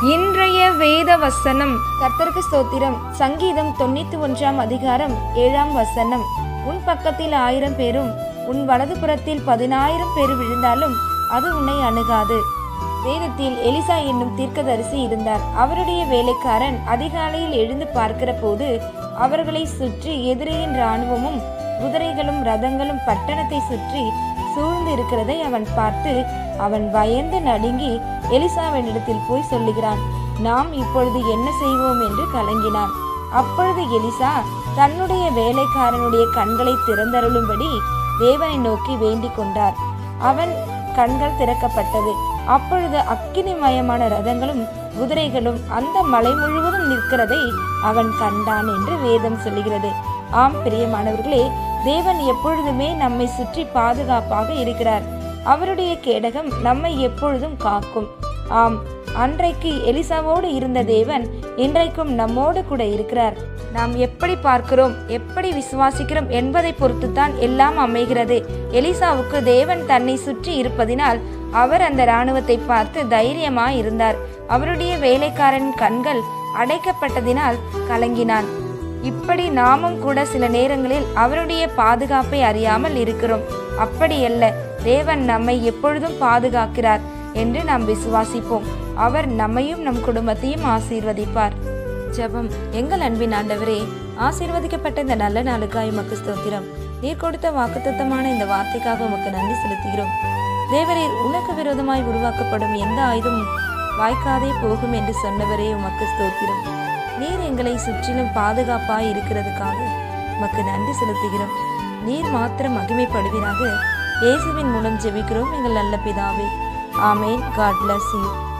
இன்றைய வேத வசனம் கர்த்தருக்கு ஸ்தோத்திரம் சங்கீதம் தொண்ணூத்தி ஒன்றாம் அதிகாரம் ஏழாம் வசனம் உன் பக்கத்தில் ஆயிரம் பேரும் உன் வலதுபுறத்தில் பதினாயிரம் பேர் விழுந்தாலும் அது உன்னை அணுகாது வேதத்தில் எலிசா என்னும் தீர்க்கதரிசி இருந்தார் அவருடைய வேலைக்காரன் அதிகாலையில் எழுந்து பார்க்கிற போது அவர்களை சுற்றி எதிரியின் இராணுவமும் குதிரைகளும் ரதங்களும் பட்டணத்தை சுற்றி சூழ்ந்து இருக்கிறதை அவன் பார்த்து அவன் பயந்து நடுங்கி எலிசாவினிடத்தில் போய் சொல்லுகிறான் நாம் இப்பொழுது என்ன செய்வோம் என்று கலங்கினான் அப்பொழுது எலிசா தன்னுடைய வேலைக்காரனுடைய கண்களை திறந்தருளும்படி தேவனை நோக்கி வேண்டிக் கொண்டார் அவன் கண்கள் திறக்கப்பட்டது அப்பொழுது அக்கினிமயமான ரதங்களும் குதிரைகளும் அந்த மலை முழுவதும் நிற்கிறதை அவன் கண்டான் என்று வேதம் சொல்லுகிறது ஆம் பிரியமானவர்களே தேவன் எப்பொழுதுமே நம்மை சுற்றி பாதுகாப்பாக இருக்கிறார் அவருடைய கேடகம் நம்மை எப்பொழுதும் காக்கும் ஆம் அன்றைக்கு எலிசாவோடு இருந்த தேவன் இன்றைக்கும் நம்மோடு கூட இருக்கிறார் நாம் எப்படி பார்க்கிறோம் எப்படி விசுவாசிக்கிறோம் என்பதை பொறுத்துத்தான் எல்லாம் அமைகிறது எலிசாவுக்கு தேவன் தன்னை சுற்றி இருப்பதினால் அவர் அந்த இராணுவத்தை பார்த்து தைரியமாய் இருந்தார் அவருடைய வேலைக்காரன் கண்கள் அடைக்கப்பட்டதினால் கலங்கினான் இப்படி நாமும் கூட சில நேரங்களில் அவருடைய பாதுகாப்பை அறியாமல் இருக்கிறோம் அப்படியல்ல தேவன் நம்மை எப்பொழுதும் பாதுகாக்கிறார் என்று நாம் விசுவாசிப்போம் அவர் நம்மையும் நம் குடும்பத்தையும் ஆசீர்வதிப்பார் ஜெபம் எங்கள் அன்பின் ஆண்டவரே ஆசீர்வதிக்கப்பட்ட இந்த நல்ல நாளுக்காய் உமக்கு ஸ்தோத்திரம் நீர் கொடுத்த வாக்குத்தத்தமான இந்த வார்த்தைக்காக உமக்கு நன்றி செலுத்துகிறோம் தேவரீர் உனக்கு விரோதமாய் உருவாக்கப்படும் எந்த ஆயுதமும் வாய்க்காதே போகும் என்று சொன்னவரே உமக்கு ஸ்தோத்திரம் நீர் எங்களை சுற்றிலும் பாதுகாப்பாய் இருக்கிறதுக்காக உமக்கு நன்றி செலுத்துகிறோம் நீர் மாத்திரம் மகிமைப்படுவீராக இயேசுவின் மூலம் ஜெபிக்கிறோம் எங்கள் நல்ல பிதாவே ஆமேன் காட் bless you